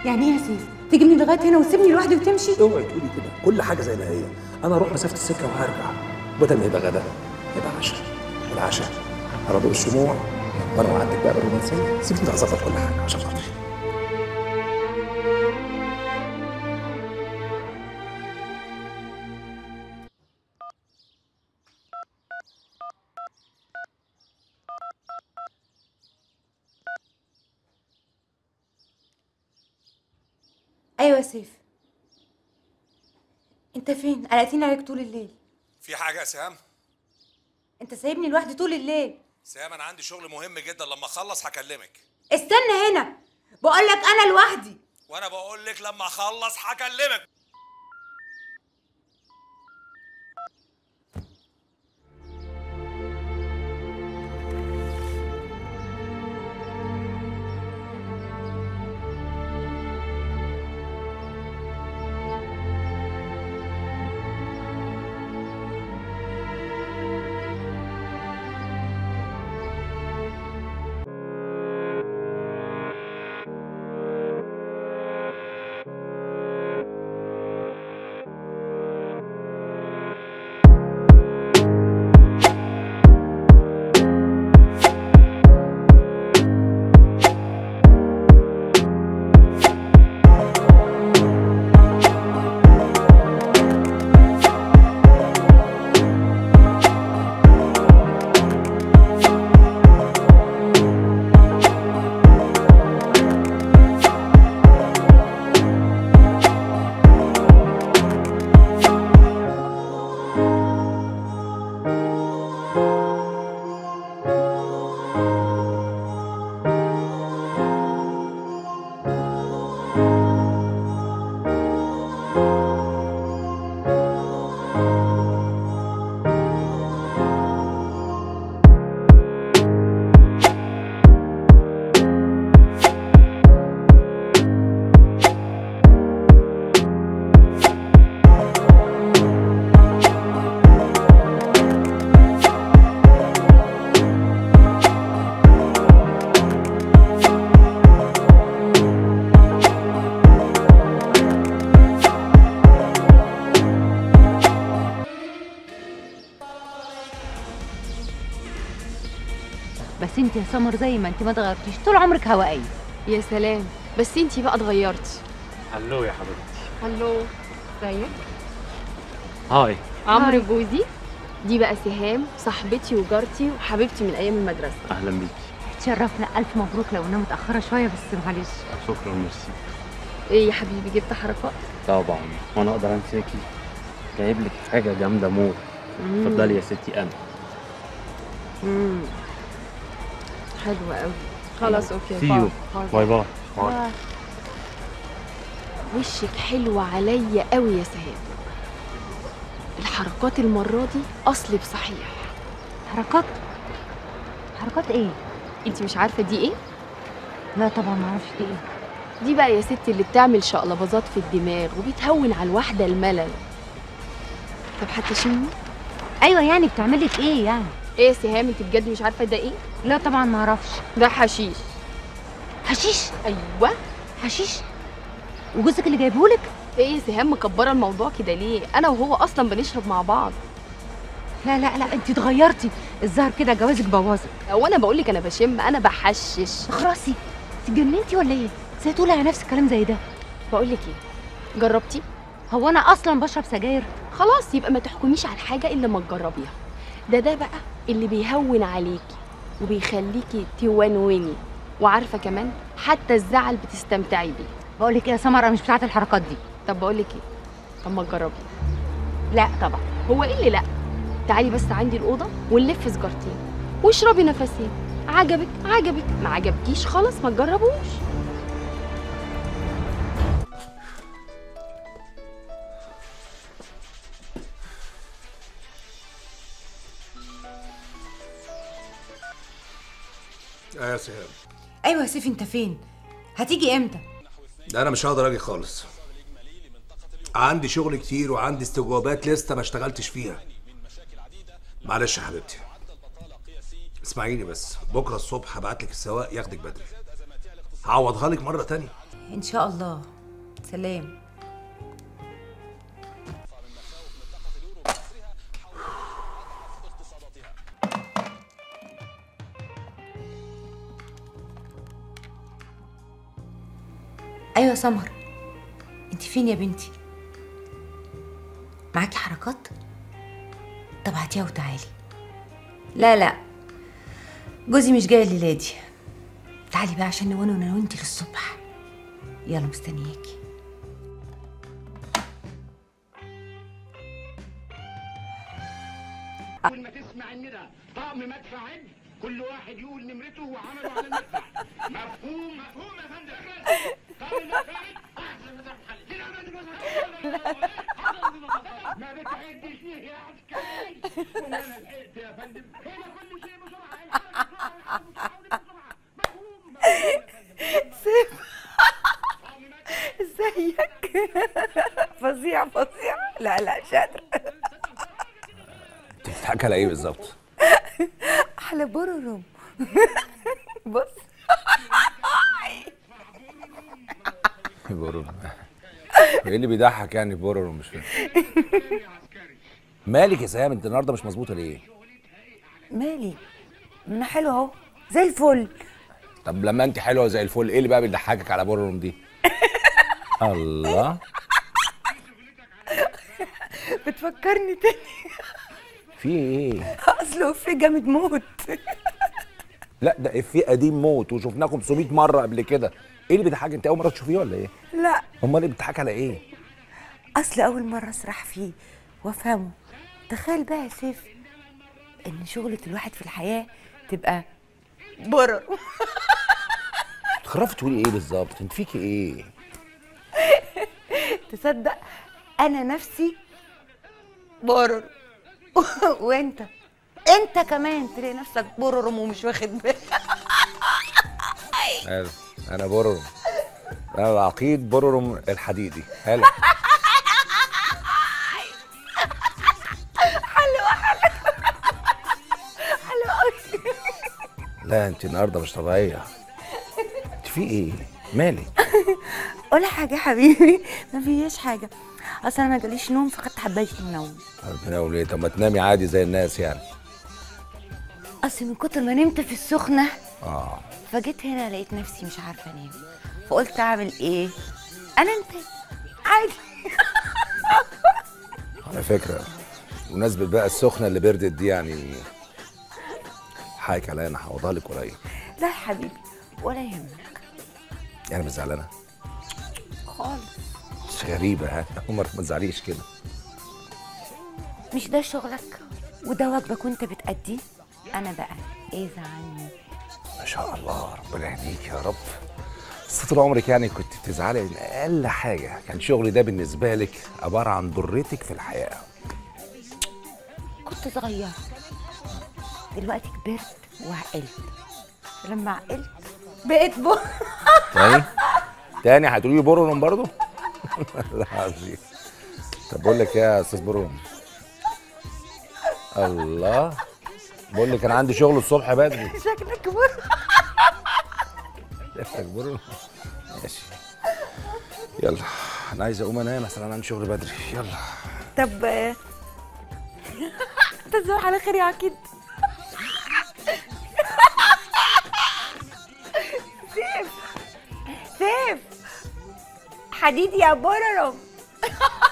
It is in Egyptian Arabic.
يعني ايه يا سيف تجيبني لغايه هنا وتسيبني لوحدي وتمشي اوعي تقولي كده كل حاجه زي ما هي انا اروح مسافه السكه وهرجع بدل ما يبقى غدا يبقى عشاء والعشاء على ضوء الشموع وانا وعدتك بقى بالرومانسيه سيبني اظبط كل حاجه عشان خاطري ايوه يا سيف انت فين قلقتني عليك طول الليل في حاجة يا سهام؟ انت سايبني لوحدي طول الليل سهام أنا عندي شغل مهم جدا لما أخلص هكلمك استنى هنا بقول لك انا لوحدي وأنا بقول لك لما أخلص هكلمك بس انت يا سمر زي ما انت ما اتغيرتيش طول عمرك هوائيه يا سلام بس انتي بقى اتغيرتي هلو يا حبيبتي هلو ازيك هاي عمرو جوزي دي بقى سهام صاحبتي وجارتي وحبيبتي من ايام المدرسه اهلا بيكي تشرفنا الف مبروك لو انها متاخره شويه بس معلش شكرا ميرسي ايه يا حبيبي جبت حركات طبعا وانا اقدر انساكي جايب لك حاجه جامده موت اتفضلي يا ستي انا امم حلوه قوي خلاص اوكي سي يو باي باي باي وشك حلو عليا قوي يا سهام الحركات المره دي اصلي بصحيح حركات حركات ايه انت مش عارفه دي ايه لا طبعا ما اعرفش دي ايه دي بقى يا ستي اللي بتعمل شقلباظات في الدماغ وبتهون على الواحده الملل طب حتى شمي ايوه يعني بتعمل لك ايه يعني ايه يا سهام انت بجد مش عارفه ده ايه لا طبعا ما اعرفش ده حشيش حشيش ايوه حشيش وجوزك اللي جايبهولك ايه يا سهام مكبره الموضوع كده ليه انا وهو اصلا بنشرب مع بعض لا لا لا انت اتغيرتي الظاهر كده جوازك بوظك هو انا بقول لك انا بشم انا بحشش خلاصي اتجننتي ولا ايه ازاي تقولي على نفسك كلام زي ده بقول لك ايه جربتي هو انا اصلا بشرب سجاير خلاص يبقى ما تحكميش على حاجه الا ما تجربيها ده ده بقى اللي بيهون عليكي وبيخليكي تونوني وعارفه كمان حتى الزعل بتستمتعي بيه بقول لك ايه يا سمر انا مش بتاعت الحركات دي طب بقول لك ايه طب ما تجربي لا طبعا هو ايه اللي لا تعالي بس عندي الاوضه ونلف سجارتين واشربي نفسين عجبك عجبك ما عجبكيش خلاص ما تجربوش اه يا سهام ايوه يا سيف انت فين هتيجي امتى ده انا مش هقدر اجي خالص عندي شغل كتير وعندي استجوابات لسه ما اشتغلتش فيها معلش يا حبيبتي اسمعيني بس بكره الصبح هبعت لك السواق ياخدك بدري هعوضها لك مره تانية ان شاء الله سلام ايوه سمر انت فين يا بنتي معاكي حركات طب هاتيها وتعالي لا لا جوزي مش جاي الليله دي تعالي بقى عشان نونو انا وانتي للصبح يلا مستنياكي اول ما تسمع ان ده طقم مدفع عد كل واحد يقول نمرته وعمله على المدفع مفهوم مفهوم يا فندم طقم مدفع عد احسن مدفع محل هنا عندك ما بتعدش ليه يا عسكري وانا لحقت يا فندم هنا كل شيء بسرعه هنا بسرعه بسرعه مفهوم ازيك فظيع فظيع لا لا شاطر انت بتضحكي على ايه بالظبط؟ على بررم بص بورورو ايه اللي بيضحك يعني بورورو مش فاهم مالك يا سهام انت النهارده مش مظبوطه ليه؟ مالي ما انا حلو اهو زي الفل طب لما انت حلوه زي الفل ايه اللي بقى بيضحكك على بورورو دي؟ الله بتفكرني تاني في ايه؟ اصله في جامد موت لا ده افيه قديم موت وشفناه 500 مره قبل كده ايه اللي بيضحكك انت اول مره تشوفيه ولا ايه؟ لا امال ايه بتضحك على ايه؟ اصل اول مره اسرح فيه وافهمه تخيل بقى يا سيف ان شغلة الواحد في الحياه تبقى برر خرفت تقولي ايه بالظبط؟ انت فيكي ايه؟ تصدق انا نفسي برر وانت انت كمان تلاقي نفسك بررم ومش واخد بالك حلو انا بورورو انا العقيد بورورو الحديدي حلو حلو قوي لا انت النهارده مش طبيعيه انت في ايه؟ مالك؟ ولا حاجه يا حبيبي ما فيش حاجه اصل انا ما جاليش نوم فخدت حبايه منوم ربنا يقول ايه طب ما تنامي عادي زي الناس يعني اصل من كتر ما نمت في السخنه اه فجيت هنا لقيت نفسي مش عارفه انام فقلت اعمل ايه انا انت عادي على فكره بمناسبه بقى السخنه اللي بردت دي يعني حقك عليا انا هعوضها لك قريب لا يا حبيبي ولا يهمك يعني مش زعلانه خالص مش غريبه ها عمر ما تزعليش كده مش ده شغلك وده واجبك وانت بتأديه انا بقى ايه زعلني ما شاء الله ربنا يهديك يا رب بس طول عمرك يعني كنت بتزعلي من اقل حاجه كان شغلي ده بالنسبه لك عباره عن ضرتك في الحياه كنت صغيرة دلوقتي كبرت وعقلت لما عقلت بقيت بو تاني تاني هتقولي لي برونم برضو لا عظيم طب بقول لك إيه يا استاذ برونم الله بقول لك انا عندي شغل الصبح بدري شكلك كبر شكلك برونم ماشي يلا انا عايز اقوم انام عشان انا عندي شغل بدري يلا طب آه، تصبح على خير يا عقيد سيف سيف حديدي يا بررم